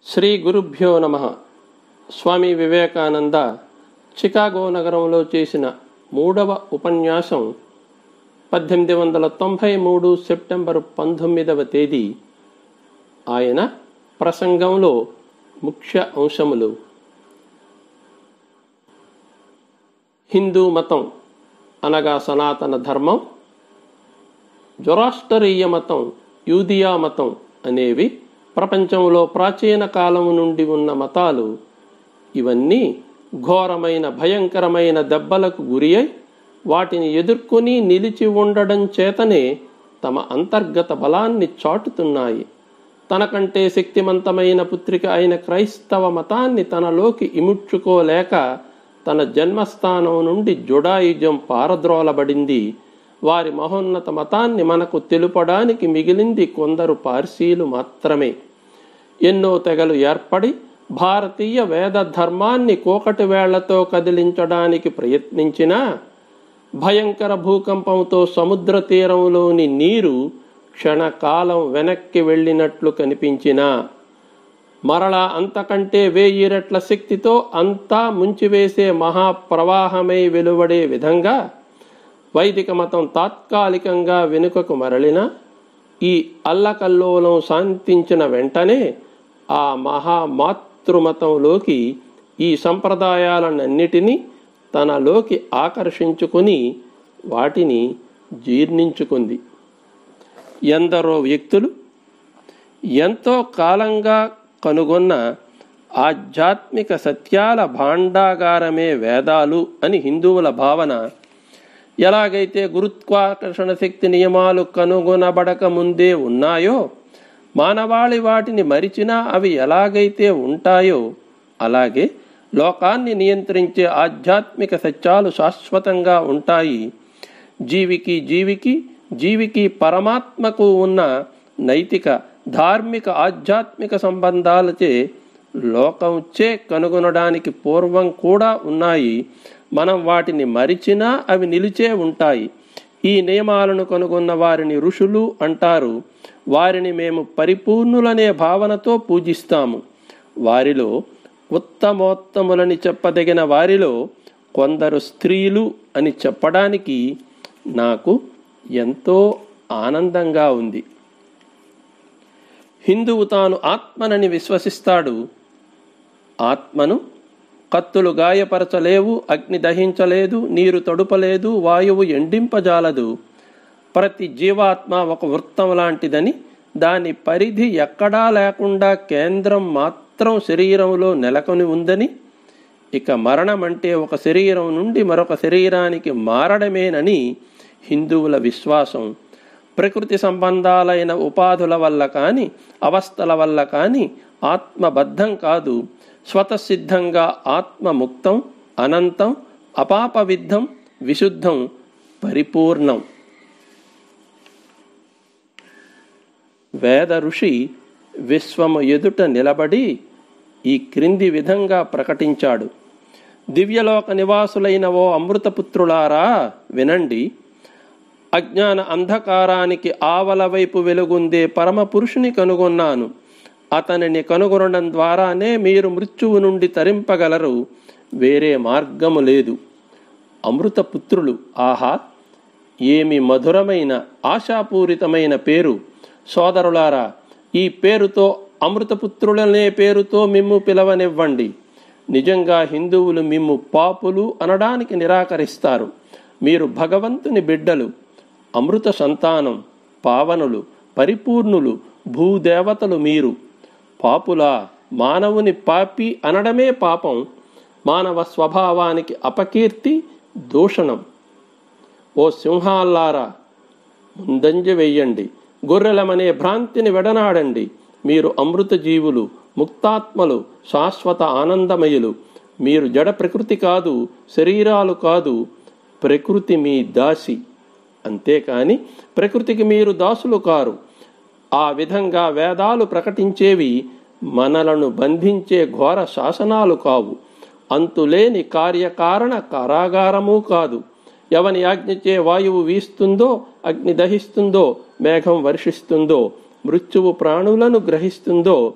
శ్రీ గురుభ్యో నమ స్వామి వివేకానంద చికాగో నగరంలో చేసిన మూడవ ఉపన్యాసం పద్దెనిమిది వందల తొంభై మూడు సెప్టెంబర్ పంతొమ్మిదవ తేదీ ఆయన ప్రసంగంలో ముఖ్య అంశములు హిందూ మతం అనగా సనాతన ధర్మం జొరాస్టరీయ మతం యూదియా మతం అనేవి ప్రపంచంలో ప్రాచీన కాలం నుండి ఉన్న మతాలు ఇవన్నీ ఘోరమైన భయంకరమైన దెబ్బలకు గురి అయి వాటిని ఎదుర్కొని నిలిచి ఉండడం చేతనే తమ అంతర్గత బలాన్ని చాటుతున్నాయి తనకంటే శక్తిమంతమైన పుత్రిక అయిన క్రైస్తవ మతాన్ని తనలోకి ఇముడ్చుకోలేక తన జన్మస్థానం నుండి జుడాయిజం పారద్రోలబడింది వారి మహోన్నత మతాన్ని మనకు తెలుపడానికి మిగిలింది కొందరు పార్సీలు మాత్రమే ఎన్నో తెగలు ఏర్పడి భారతీయ వేద ధర్మాన్ని కోకటి వేళ్లతో కదిలించడానికి ప్రయత్నించినా భయంకర భూకంపంతో సముద్ర తీరంలోని నీరు క్షణకాలం వెనక్కి వెళ్ళినట్లు కనిపించినా మరలా అంతకంటే వేయి రెట్ల శక్తితో అంతా ముంచివేసే మహాప్రవాహమై వెలువడే విధంగా వైదిక మతం తాత్కాలికంగా వెనుకకు మరలిన ఈ అల్లకల్లోలం శాంతించిన వెంటనే ఆ మహామాతృమతంలోకి ఈ సంప్రదాయాలన్నిటినీ తనలోకి ఆకర్షించుకుని వాటిని జీర్ణించుకుంది ఎందరో వ్యక్తులు ఎంతో కాలంగా కనుగొన్న ఆధ్యాత్మిక సత్యాల భాండాగారమే వేదాలు అని హిందువుల భావన ఎలాగైతే గురుత్వాకర్షణ శక్తి నియమాలు కనుగొనబడక ముందే ఉన్నాయో మానవాళి వాటిని మరిచినా అవి ఎలాగైతే ఉంటాయో అలాగే లోకాన్ని నియంత్రించే ఆధ్యాత్మిక సత్యాలు శాశ్వతంగా ఉంటాయి జీవికి జీవికి జీవికి పరమాత్మకు ఉన్న నైతిక ధార్మిక ఆధ్యాత్మిక సంబంధాలచే లోకంచే కనుగొనడానికి పూర్వం కూడా ఉన్నాయి మనం వాటిని మరిచినా అవి నిలిచే ఉంటాయి ఈ నియమాలను కనుగొన్న వారిని ఋషులు అంటారు వారిని మేము పరిపూర్ణులనే భావనతో పూజిస్తాము వారిలో ఉత్తమోత్తములని చెప్పదగిన వారిలో కొందరు స్త్రీలు అని చెప్పడానికి నాకు ఎంతో ఆనందంగా ఉంది హిందువు తాను ఆత్మనని విశ్వసిస్తాడు ఆత్మను కత్తులు గాయపరచలేవు అగ్ని దహించలేదు నీరు తడుపలేదు వాయువు ఎండింపజాలదు ప్రతి జీవాత్మ ఒక వృత్తం లాంటిదని దాని పరిధి ఎక్కడా లేకుండా కేంద్రం మాత్రం శరీరంలో నెలకొని ఉందని ఇక మరణం అంటే ఒక శరీరం నుండి మరొక శరీరానికి మారడమేనని హిందువుల విశ్వాసం ప్రకృతి సంబంధాలైన ఉపాధుల వల్ల కానీ అవస్థల వల్ల కానీ ఆత్మబద్ధం కాదు స్వతసిద్ధంగా ఆత్మముక్తం అనంతం అపాపవిద్ధం విశుద్ధం పరిపూర్ణం వేద ఋషి విశ్వము ఎదుట నిలబడి ఈ క్రింది విధంగా ప్రకటించాడు దివ్యలోక నివాసులైన ఓ అమృతపుత్రులారా వినండి అజ్ఞాన అంధకారానికి ఆవల వైపు వెలుగుందే పరమ పురుషుని కనుగొన్నాను అతనిని కనుగొనడం ద్వారానే మీరు మృత్యువు నుండి తరింపగలరు వేరే మార్గము లేదు అమృతపుత్రులు ఆహా ఏమి మధురమైన ఆశాపూరితమైన పేరు సోదరులారా ఈ పేరుతో అమృతపుత్రులనే పేరుతో మిమ్ము పిలవనివ్వండి నిజంగా హిందువులు మిమ్ము పాపులు అనడానికి నిరాకరిస్తారు మీరు భగవంతుని బిడ్డలు అమృత సంతానం పావనులు పరిపూర్ణులు భూదేవతలు మీరు పాపులా మానవుని పాపి అనడమే పాపం మానవ స్వభావానికి అపకీర్తి దూషణం ఓ సింహాల్లారా ముందంజ వెయ్యండి గొర్రెలమనే భ్రాంతిని వెడనాడండి మీరు అమృత జీవులు ముక్తాత్మలు శాశ్వత ఆనందమయులు మీరు జడ ప్రకృతి కాదు శరీరాలు కాదు ప్రకృతి మీ దాసి అంతేకాని ప్రకృతికి మీరు దాసులు కారు ఆ విధంగా వేదాలు ప్రకటించేవి మనలను బంధించే ఘోర శాసనాలు కావు అంతులేని కార్యకారణ కారాగారము కాదు ఎవని ఆజ్ఞచే వాయువు వీస్తుందో అగ్ని దహిస్తుందో మేఘం వర్షిస్తుందో మృత్యువు ప్రాణులను గ్రహిస్తుందో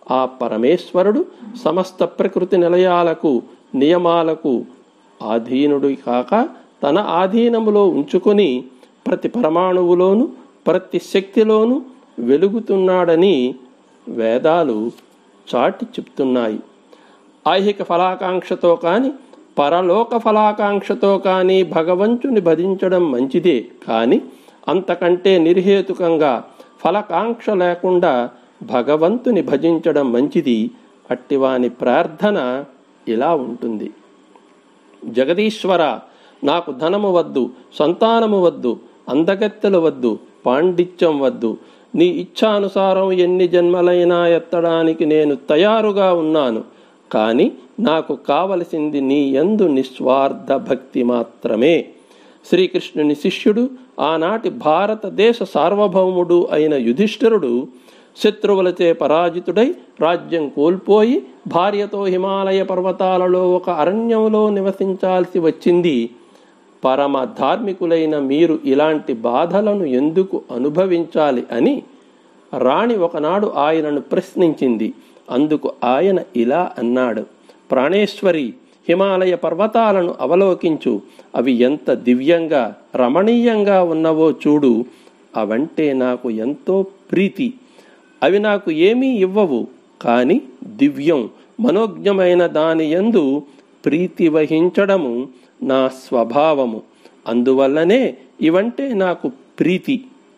ఆ పరమేశ్వరుడు సమస్త ప్రకృతి నిలయాలకు నియమాలకు ఆధీనుడు కాక తన ఆధీనములో ఉంచుకొని ప్రతి పరమాణువులోను ప్రతి శక్తిలోను వెలుగుతున్నాడని వేదాలు చాటి చెప్తున్నాయి ఐహిక ఫలాకాంక్షతో కాని పరలోక ఫలాకాంక్షతో కాని భగవంతుని భజించడం మంచిదే కాని అంతకంటే నిర్హేతుకంగా ఫలకాంక్ష లేకుండా భగవంతుని భజించడం మంచిది అట్టివాని ప్రార్థన ఇలా ఉంటుంది జగదీశ్వర నాకు ధనము వద్దు సంతానము వద్దు అందగత్తెలు వద్దు పాండిత్యం వద్దు నీ ఇచ్ఛానుసారం ఎన్ని జన్మలైనా ఎత్తడానికి నేను తయారుగా ఉన్నాను కానీ నాకు కావలసింది నీ యందు నిస్వార్థ భక్తి మాత్రమే శ్రీకృష్ణుని శిష్యుడు ఆనాటి భారతదేశ సార్వభౌముడు అయిన యుధిష్ఠిరుడు శత్రువులచే పరాజితుడై రాజ్యం కోల్పోయి భార్యతో హిమాలయ పర్వతాలలో ఒక అరణ్యంలో నివసించాల్సి వచ్చింది పరమ ధార్మికులైన మీరు ఇలాంటి బాధలను ఎందుకు అనుభవించాలి అని రాణి ఒకనాడు ఆయనను ప్రశ్నించింది అందుకు ఆయన ఇలా అన్నాడు ప్రాణేశ్వరి హిమాలయ పర్వతాలను అవలోకించు అవి ఎంత దివ్యంగా రమణీయంగా ఉన్నవో చూడు అవంటే నాకు ఎంతో ప్రీతి అవి నాకు ఏమీ ఇవ్వవు కానీ దివ్యం మనోజ్ఞమైన దాని యందు ప్రీతి వహించడము నా స్వభావము అందువల్లనే ఇవంటే నాకు ప్రీతి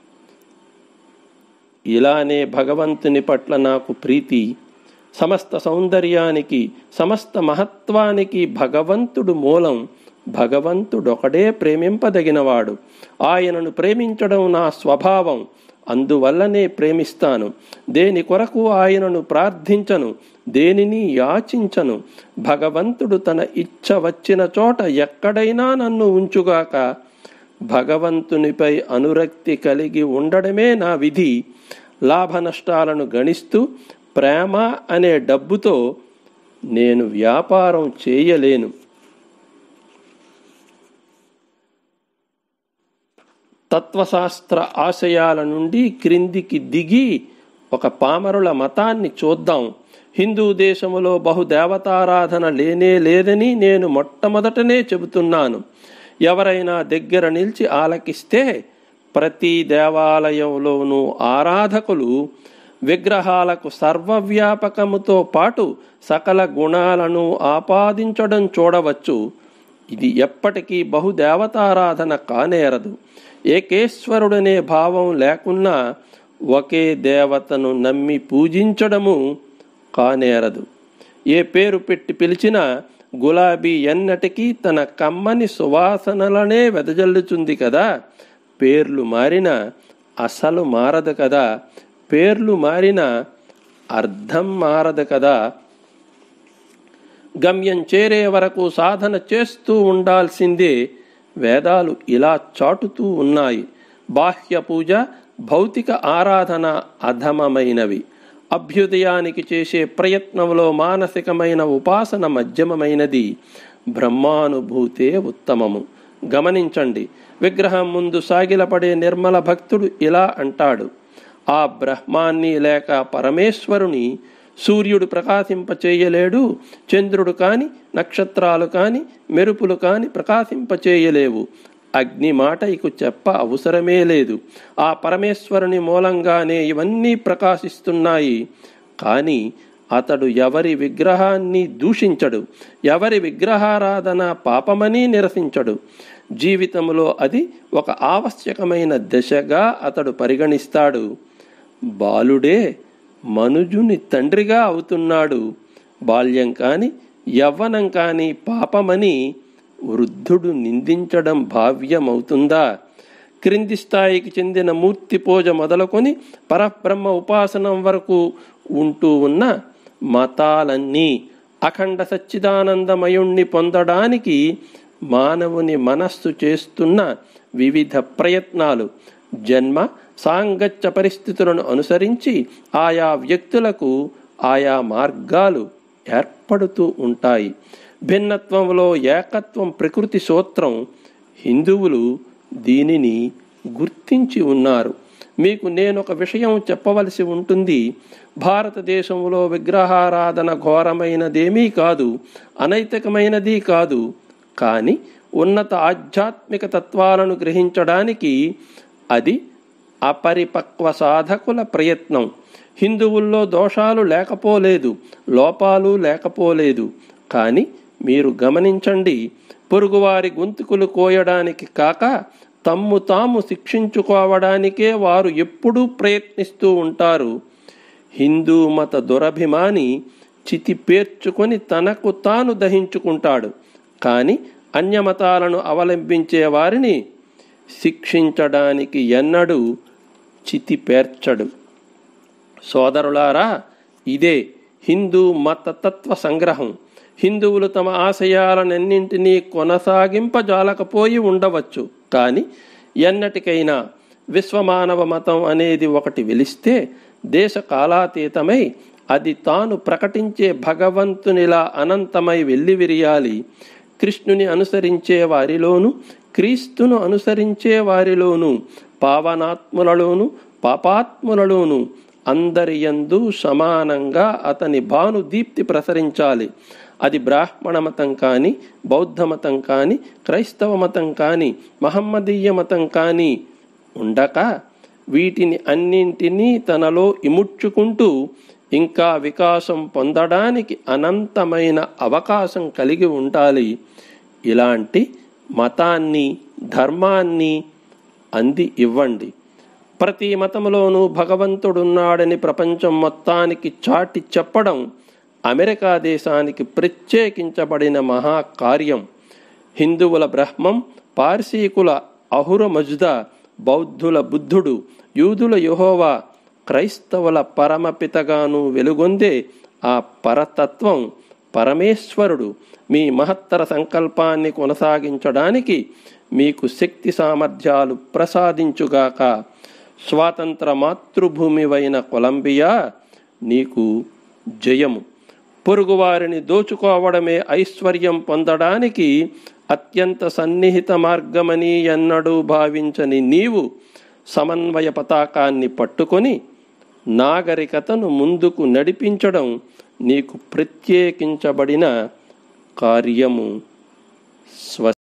ఇలానే భగవంతుని పట్ల నాకు ప్రీతి సమస్త సౌందర్యానికి సమస్త మహత్వానికి భగవంతుడు మూలం భగవంతుడొకడే ప్రేమింపదగినవాడు ఆయనను ప్రేమించడం నా స్వభావం అందువల్లనే ప్రేమిస్తాను దేని కొరకు ఆయనను ప్రార్థించను దేనిని యాచించను భగవంతుడు తన ఇచ్చ వచ్చిన చోట ఎక్కడైనా నన్ను ఉంచుగాక భగవంతునిపై అనురక్తి కలిగి ఉండడమే నా విధి లాభ నష్టాలను గణిస్తూ ప్రేమ అనే డబ్బుతో నేను వ్యాపారం చేయలేను తత్వశాస్త్ర ఆశయాల నుండి క్రిందికి దిగి ఒక పామరుల మతాన్ని చూద్దాం హిందూ దేశములో బహుదేవతారాధన లేనే లేదని నేను మొట్టమొదటనే చెబుతున్నాను ఎవరైనా దగ్గర నిలిచి ఆలకిస్తే ప్రతి దేవాలయంలోనూ ఆరాధకులు విగ్రహాలకు సర్వవ్యాపకముతో పాటు సకల గుణాలను ఆపాదించడం చూడవచ్చు ఇది ఎప్పటికీ బహుదేవతారాధన కానేరదు ఏకేశ్వరుడనే భావం లేకున్నా ఒకే దేవతను నమ్మి పూజించడము కానేరదు ఏ పేరు పెట్టి పిలిచినా గులాబీ ఎన్నటికీ తన కమ్మని సువాసనలనే వెదజల్లుతుంది కదా పేర్లు మారిన అసలు మారదు కదా పేర్లు మారిన అర్థం మారదు కదా గమ్యం చేరే వరకు సాధన చేస్తూ ఉండాల్సిందే వేదాలు ఇలా చాటుతూ ఉన్నాయి బాహ్య పూజ భౌతిక ఆరాధన అధమమైనవి అభ్యుదయానికి చేసే ప్రయత్నంలో మానసికమైన ఉపాసన మధ్యమమైనది బ్రహ్మానుభూతే ఉత్తమము గమనించండి విగ్రహం ముందు సాగిలపడే నిర్మల భక్తుడు ఇలా అంటాడు ఆ బ్రహ్మాన్ని లేక పరమేశ్వరుని సూర్యుడు ప్రకాశింపచేయలేడు చంద్రుడు కాని నక్షత్రాలు కాని మెరుపులు కాని ప్రకాశింపచేయలేవు అగ్ని మాట ఇక చెప్ప అవసరమే లేదు ఆ పరమేశ్వరుని మూలంగానే ఇవన్నీ ప్రకాశిస్తున్నాయి కానీ అతడు ఎవరి విగ్రహాన్ని దూషించడు ఎవరి విగ్రహారాధన పాపమని నిరసించడు జీవితంలో అది ఒక ఆవశ్యకమైన దశగా అతడు పరిగణిస్తాడు బాలుడే మనుజుని తండ్రిగా అవుతున్నాడు బాల్యం కాని యవ్వనం కాని పాపమని వృద్ధుడు నిందించడం భావ్యమవుతుందా క్రింది స్థాయికి చెందిన మూర్తి పూజ మొదలుకొని పరబ్రహ్మ ఉపాసనం వరకు ఉంటూ ఉన్న మతాలన్నీ అఖండ సచ్చిదానందమయుణ్ణి పొందడానికి మానవుని మనస్సు చేస్తున్న వివిధ ప్రయత్నాలు జన్మ సాంగత్య పరిస్థితులను అనుసరించి ఆయా వ్యక్తులకు ఆయా మార్గాలు ఏర్పడుతూ ఉంటాయి భిన్నత్వంలో ఏకత్వం ప్రకృతి సూత్రం హిందువులు దీనిని గుర్తించి ఉన్నారు మీకు నేనొక విషయం చెప్పవలసి ఉంటుంది భారతదేశంలో విగ్రహారాధన ఘోరమైనదేమీ కాదు అనైతికమైనది కాదు కానీ ఉన్నత ఆధ్యాత్మిక తత్వాలను గ్రహించడానికి అది అపరిపక్వ సాధకుల ప్రయత్నం హిందువుల్లో దోషాలు లేకపోలేదు లోపాలు లేకపోలేదు కానీ మీరు గమనించండి పొరుగువారి గొంతుకులు కోయడానికి కాక తమ్ము తాము శిక్షించుకోవడానికే వారు ఎప్పుడూ ప్రయత్నిస్తూ ఉంటారు హిందూ మత దురభిమాని చితి పేర్చుకొని తనకు తాను దహించుకుంటాడు కానీ అన్యమతాలను అవలంబించే వారిని శిక్షించడానికి ఎన్నడూ చితి పేర్చడు సోదరులారా ఇదే హిందూ మతతత్వ సంగ్రహం హిందువులు తమ ఆశయాలనన్నింటినీ కొనసాగింపజాలకపోయి ఉండవచ్చు కానీ ఎన్నటికైనా విశ్వమానవ మతం అనేది ఒకటి వెలిస్తే దేశ కాలాతీతమై అది తాను ప్రకటించే భగవంతునిలా అనంతమై వెల్లివిరియాలి కృష్ణుని అనుసరించే వారిలోను క్రీస్తును అనుసరించే వారిలోను పావనాత్ములలోను పాపాత్ములలోను అందరి యందు సమానంగా అతని భాను దీప్తి ప్రసరించాలి అది బ్రాహ్మణ మతం కానీ బౌద్ధ మతం కానీ క్రైస్తవ మతం కానీ మహమ్మదీయ మతం కానీ ఉండక వీటిని అన్నింటినీ తనలో ఇముడ్చుకుంటూ ఇంకా వికాసం పొందడానికి అనంతమైన అవకాశం కలిగి ఉండాలి ఇలాంటి మతాన్ని ధర్మాన్ని అంది ఇవ్వండి ప్రతి మతంలోనూ భగవంతుడున్నాడని ప్రపంచం మొత్తానికి చాటి చెప్పడం అమెరికా దేశానికి ప్రత్యేకించబడిన మహాకార్యం హిందువుల బ్రహ్మం పార్సీకుల అహుర మజుద బౌద్ధుల బుద్ధుడు యూదుల యహోవా క్రైస్తవుల పరమపితగాను వెలుగొందే ఆ పరతత్వం పరమేశ్వరుడు మీ మహత్తర సంకల్పాన్ని కొనసాగించడానికి మీకు శక్తి సామర్థ్యాలు ప్రసాదించుగాక స్వాతంత్ర మాతృభూమివైన కొలంబియా నీకు జయము పొరుగువారిని దోచుకోవడమే ఐశ్వర్యం పొందడానికి అత్యంత సన్నిహిత మార్గమని ఎన్నడూ భావించని నీవు సమన్వయ పతాకాన్ని పట్టుకొని నాగరికతను ముందుకు నడిపించడం నీకు ప్రత్యేకించబడిన కార్యము స్వ